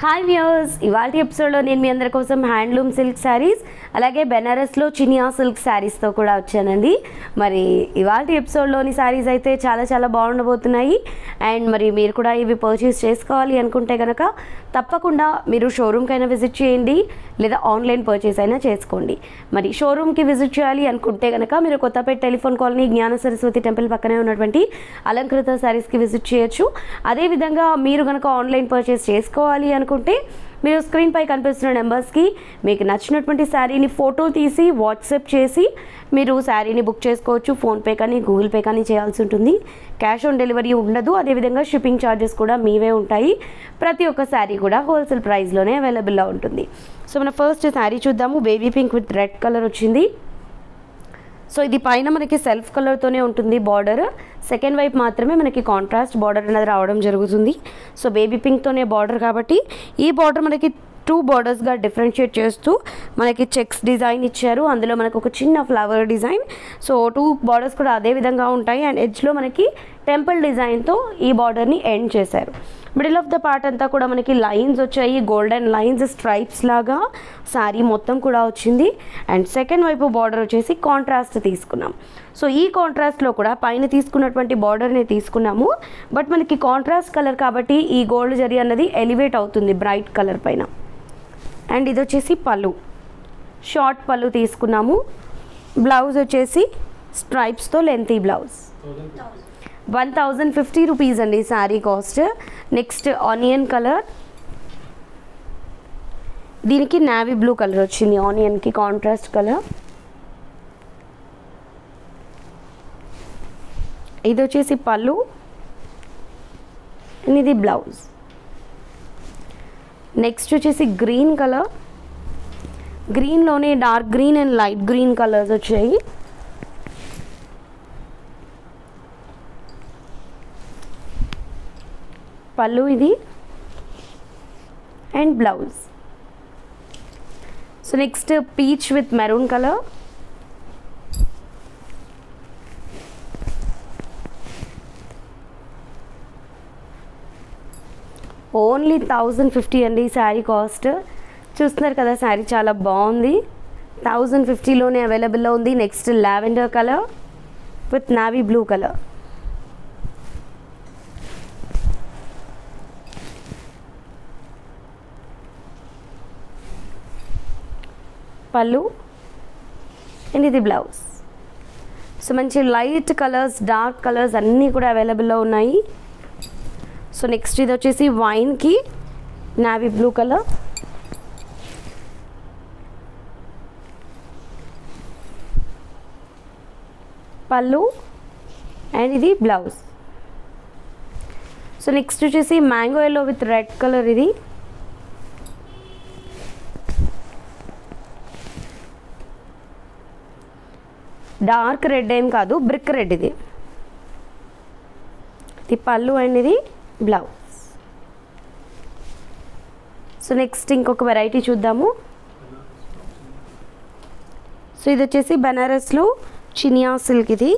hi viewers ఇవాళ ఎపిసోడ్లో నేను మీ అందరి కోసం హ్యాండ్లూమ్ సిల్క్ శారీస్ అలాగే బెనారస్లో చినియా సిల్క్ శారీస్తో కూడా వచ్చానండి మరి ఇవాళ ఎపిసోడ్లోని శారీస్ అయితే చాలా చాలా బాగుండబోతున్నాయి అండ్ మరి మీరు కూడా ఇవి పర్చేస్ చేసుకోవాలి అనుకుంటే కనుక తప్పకుండా మీరు షోరూమ్కైనా విజిట్ చేయండి లేదా ఆన్లైన్ పర్చేస్ అయినా చేసుకోండి మరి షోరూమ్కి విజిట్ చేయాలి అనుకుంటే కనుక మీరు కొత్తపేట టెలిఫోన్ కాలనీ జ్ఞాన సరస్వతి టెంపుల్ పక్కనే ఉన్నటువంటి అలంకృత శారీస్కి విజిట్ చేయొచ్చు అదేవిధంగా మీరు కనుక ఆన్లైన్ పర్చేస్ చేసుకోవాలి అనుకుంటే మీరు స్క్రీన్పై కనిపిస్తున్న నెంబర్స్కి మీకు నచ్చినటువంటి శారీని ఫోటో తీసి వాట్సాప్ చేసి మీరు శారీని బుక్ చేసుకోవచ్చు ఫోన్పే కానీ గూగుల్ పే కానీ చేయాల్సి ఉంటుంది క్యాష్ ఆన్ డెలివరీ ఉండదు అదేవిధంగా షిప్పింగ్ ఛార్జెస్ కూడా మీవే ఉంటాయి ప్రతి ఒక్క శారీ కూడా హోల్సేల్ ప్రైస్లోనే అవైలబుల్లో ఉంటుంది సో మన ఫస్ట్ శారీ చూద్దాము baby pink with red colour వచ్చింది సో ఇది పైన మనకి సెల్ఫ్ కలర్తోనే ఉంటుంది బార్డర్ సెకండ్ వైపు మాత్రమే మనకి కాంట్రాస్ట్ బార్డర్ అనేది రావడం జరుగుతుంది సో బేబీ పింక్తోనే బార్డర్ కాబట్టి ఈ బార్డర్ మనకి టూ బార్డర్స్గా డిఫరెన్షియేట్ చేస్తూ మనకి చెక్స్ డిజైన్ ఇచ్చారు అందులో మనకు ఒక చిన్న flower design so two borders కూడా అదే విధంగా ఉంటాయి అండ్ ఎడ్జ్లో మనకి టెంపుల్ డిజైన్తో ఈ బార్డర్ని ఎండ్ చేశారు మిడిల్ ఆఫ్ ద పార్ట్ అంతా కూడా మనకి లైన్స్ వచ్చాయి గోల్డెన్ లైన్స్ స్ట్రైప్స్ లాగా శారీ మొత్తం కూడా వచ్చింది అండ్ సెకండ్ వైపు బార్డర్ వచ్చేసి కాంట్రాస్ట్ తీసుకున్నాం సో ఈ కాంట్రాస్ట్లో కూడా పైన తీసుకున్నటువంటి బార్డర్ని తీసుకున్నాము బట్ మనకి కాంట్రాస్ట్ కలర్ కాబట్టి ఈ గోల్డ్ జరీ అన్నది ఎలివేట్ అవుతుంది బ్రైట్ కలర్ పైన అండ్ ఇది వచ్చేసి పళ్ళు షార్ట్ పళ్ళు తీసుకున్నాము బ్లౌజ్ వచ్చేసి స్ట్రైప్స్తో lengthy blouse one thousand fifty rupees అండి sari cost next onion colour దీనికి నావీ బ్లూ కలర్ వచ్చింది ఆనియన్కి కాంట్రాస్ట్ కలర్ ఇది వచ్చేసి పళ్ళు and ఇది బ్లౌజ్ నెక్స్ట్ వచ్చేసి గ్రీన్ కలర్ గ్రీన్లోనే dark green and light green colours వచ్చాయి పళ్ళు ఇది and blouse so next peach with maroon colour only thousand fifty అండి ఈ శారీ కాస్ట్ చూస్తున్నారు కదా శారీ చాలా బాగుంది థౌజండ్ ఫిఫ్టీలోనే అవైలబుల్లో ఉంది next lavender colour with navy blue colour పళ్ళు అండ్ ఇది బ్లౌజ్ సో మంచి లైట్ కలర్స్ డార్క్ కలర్స్ అన్నీ కూడా అవైలబుల్లో ఉన్నాయి సో నెక్స్ట్ ఇది వచ్చేసి వైన్కి నావీ బ్లూ కలర్ పళ్ళు అండ్ ఇది బ్లౌజ్ సో నెక్స్ట్ వచ్చేసి mango yellow with red colour ఇది డార్క్ రెడ్ ఏం కాదు బ్రిక్ రెడ్ ఇది ఇది పళ్ళు అండ్ ఇది బ్లౌజ్ సో నెక్స్ట్ ఇంకొక వెరైటీ చూద్దాము సో ఇది వచ్చేసి బనారస్లో చినియా సిల్క్ ఇది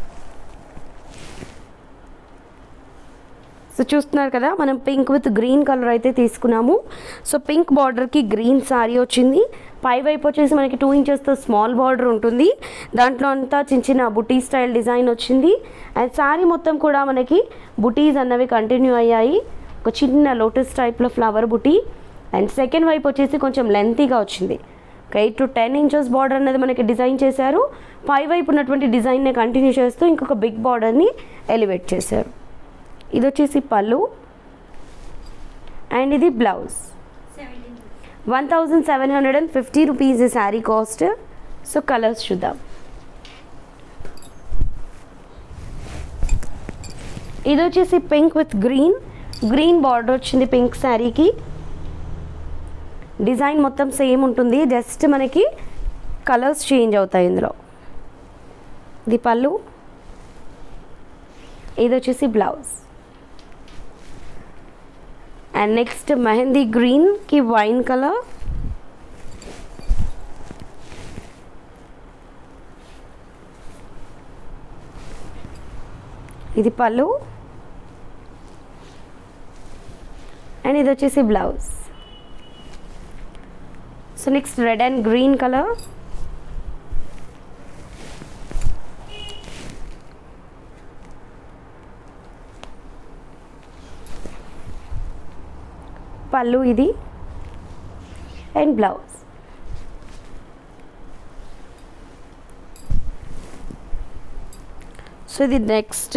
సో చూస్తున్నారు కదా మనం పింక్ విత్ గ్రీన్ కలర్ అయితే తీసుకున్నాము సో పింక్ బార్డర్కి గ్రీన్ శారీ వచ్చింది పై వైపు వచ్చేసి మనకి టూ ఇంచెస్తో స్మాల్ బార్డర్ ఉంటుంది దాంట్లో అంతా చిన్న చిన్న బుటీ స్టైల్ డిజైన్ వచ్చింది అండ్ శారీ మొత్తం కూడా మనకి బుటీస్ అన్నవి కంటిన్యూ అయ్యాయి ఒక చిన్న లోటస్ టైప్లో ఫ్లవర్ బుటీ అండ్ సెకండ్ వైపు వచ్చేసి కొంచెం లెంతీగా వచ్చింది ఒక eight to ten inches border అనేది మనకి డిజైన్ చేశారు పై వైపు ఉన్నటువంటి డిజైన్నే కంటిన్యూ చేస్తూ ఇంకొక బిగ్ బార్డర్ని ఎలివేట్ చేశారు ఇది వచ్చేసి పళ్ళు అండ్ ఇది blouse one thousand seven hundred and fifty rupees ఈ శారీ కాస్ట్ సో కలర్స్ చూద్దాం ఇది వచ్చేసి pink with green green border వచ్చింది పింక్ శారీకి డిజైన్ మొత్తం సేమ్ ఉంటుంది జస్ట్ మనకి కలర్స్ చేంజ్ అవుతాయి ఇందులో ఇది పళ్ళు ఇది వచ్చేసి బ్లౌజ్ అండ్ నెక్స్ట్ మెహందీ గ్రీన్కి వైన్ కలర్ ఇది పళ్ళు అండ్ ఇది వచ్చేసి blouse so next red and green colour పళ్ళు ఇది అండ్ బ్లౌజ్ సో ఇది నెక్స్ట్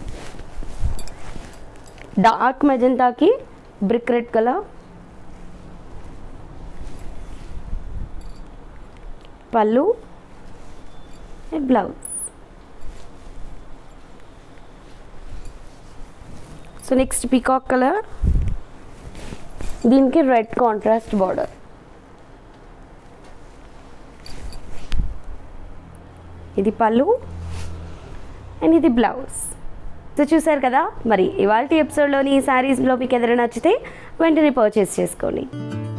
డార్క్ మెజంతాకి బ్రిక్ రెడ్ కలర్ పళ్ళు and blouse so next peacock colour దీనికి రెడ్ కాంట్రాస్ట్ బార్డర్ ఇది పళ్ళు అండ్ ఇది బ్లౌజ్ సో చూసారు కదా మరి ఇవాళ ఎపిసోడ్లోని ఈ శారీస్లో మీకు ఏదైనా నచ్చితే వెంటనే పర్చేస్ చేసుకోండి